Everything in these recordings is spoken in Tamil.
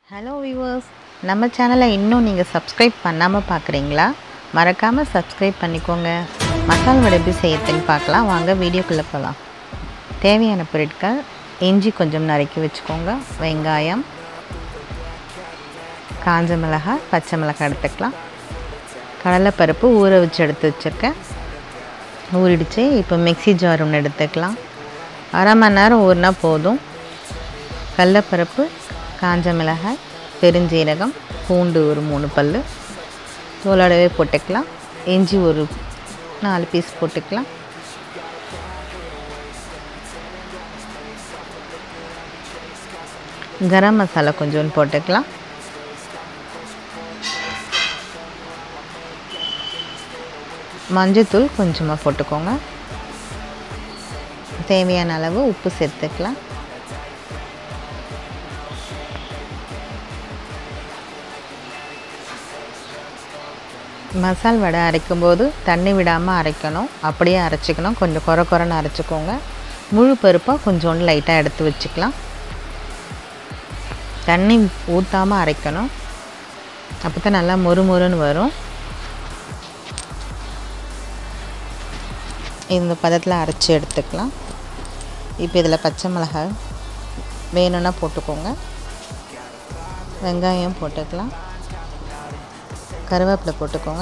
ஹலோ வியூவர்ஸ் நம்ம சேனலை இன்னும் நீங்கள் சப்ஸ்கிரைப் பண்ணாமல் பார்க்குறீங்களா மறக்காமல் சப்ஸ்கிரைப் பண்ணிக்கோங்க மசால் வடை எப்படி செய்யறதுன்னு பார்க்கலாம் வாங்க வீடியோக்குள்ளே போகலாம் தேவையான பொருட்கள் இஞ்சி கொஞ்சம் நறுக்கி வச்சுக்கோங்க வெங்காயம் காஞ்ச மிளகாய் பச்சை மிளகாய் எடுத்துக்கலாம் கடலைப்பருப்பு ஊற வச்சு எடுத்து வச்சுருக்கேன் ஊறிடுச்சு இப்போ மிக்ஸி ஜார் ஒன்று எடுத்துக்கலாம் அரை மணி நேரம் ஊறினா போதும் கடலைப்பருப்பு காஞ்ச மிளகாய் பெருஞ்சீரகம் பூண்டு ஒரு மூணு பல் தோலோடவே போட்டுக்கலாம் இஞ்சி ஒரு நாலு பீஸ் போட்டுக்கலாம் கரம் மசாலா கொஞ்சோண்டு போட்டுக்கலாம் மஞ்சத்தூள் கொஞ்சமாக போட்டுக்கோங்க தேவையான அளவு உப்பு சேர்த்துக்கலாம் மசால் வடை அரைக்கும்போது தண்ணி விடாமல் அரைக்கணும் அப்படியே அரைச்சிக்கணும் கொஞ்சம் குறை குறைன்னு அரைச்சிக்கோங்க முழு பருப்பாக கொஞ்சோண்டு லைட்டாக எடுத்து வச்சுக்கலாம் தண்ணி ஊற்றாமல் அரைக்கணும் அப்போ தான் நல்லா மொறு மொறுன்னு வரும் இந்த பதத்தில் அரைச்சி எடுத்துக்கலாம் இப்போ இதில் பச்சை மிளகாய் வேணும்னா போட்டுக்கோங்க வெங்காயம் போட்டுக்கலாம் கருவேப்பிலை போட்டுக்கோங்க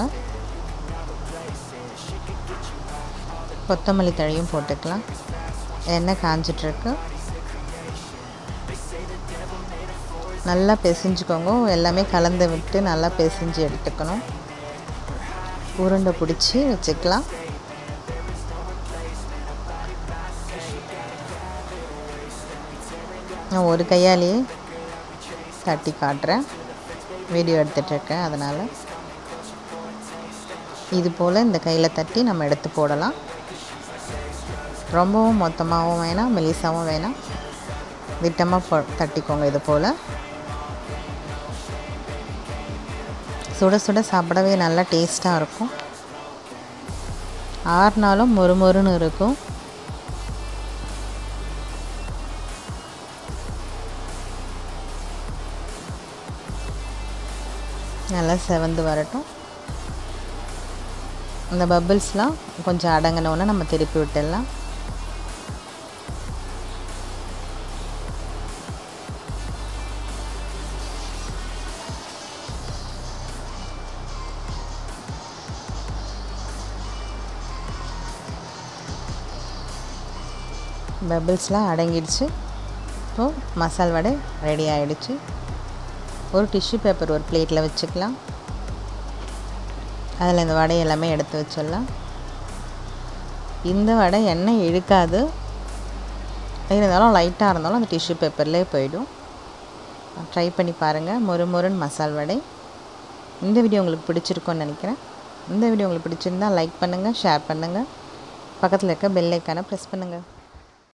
கொத்தமல்லி தழையும் போட்டுக்கலாம் எண்ணெய் காஞ்சிட்ருக்கு நல்லா பிசைஞ்சுக்கோங்க எல்லாமே கலந்து விட்டு நல்லா பிசைஞ்சு எடுத்துக்கணும் உருண்டை பிடிச்சி வச்சுக்கலாம் நான் ஒரு கையாலேயே தட்டி காட்டுறேன் வீடியோ எடுத்துகிட்ருக்கேன் அதனால் இது போல் இந்த கையில் தட்டி நம்ம எடுத்து போடலாம் ரொம்பவும் மொத்தமாகவும் வேணாம் மெலிசாகவும் வேணாம் விட்டமாக போ தட்டிக்கோங்க இது போல் சுட சுட சாப்பிடவே நல்லா டேஸ்ட்டாக இருக்கும் ஆறுனாலும் மொறு மொறுன்னு இருக்கும் நல்லா செவந்து வரட்டும் இந்த பபிள்ஸ்லாம் கொஞ்சம் அடங்கினோன்னே நம்ம திருப்பி விட்டுடலாம் பபிள்ஸ்லாம் அடங்கிடுச்சு இப்போது மசால் வடை ரெடி ஆகிடுச்சு ஒரு டிஷ்யூ பேப்பர் ஒரு பிளேட்டில் வச்சுக்கலாம் அதில் இந்த வடை எல்லாமே எடுத்து வச்சிடலாம் இந்த வடை எண்ணெய் இழுக்காது இருந்தாலும் லைட்டாக இருந்தாலும் அந்த டிஷ்யூ பேப்பர்லேயே போயிடும் ட்ரை பண்ணி பாருங்கள் மொறு மொறுன்னு மசால் வடை இந்த வீடியோ உங்களுக்கு பிடிச்சிருக்கும்னு நினைக்கிறேன் இந்த வீடியோ உங்களுக்கு பிடிச்சிருந்தால் லைக் பண்ணுங்கள் ஷேர் பண்ணுங்கள் பக்கத்தில் இருக்க பெல் ஐக்கானை ப்ரெஸ் பண்ணுங்கள்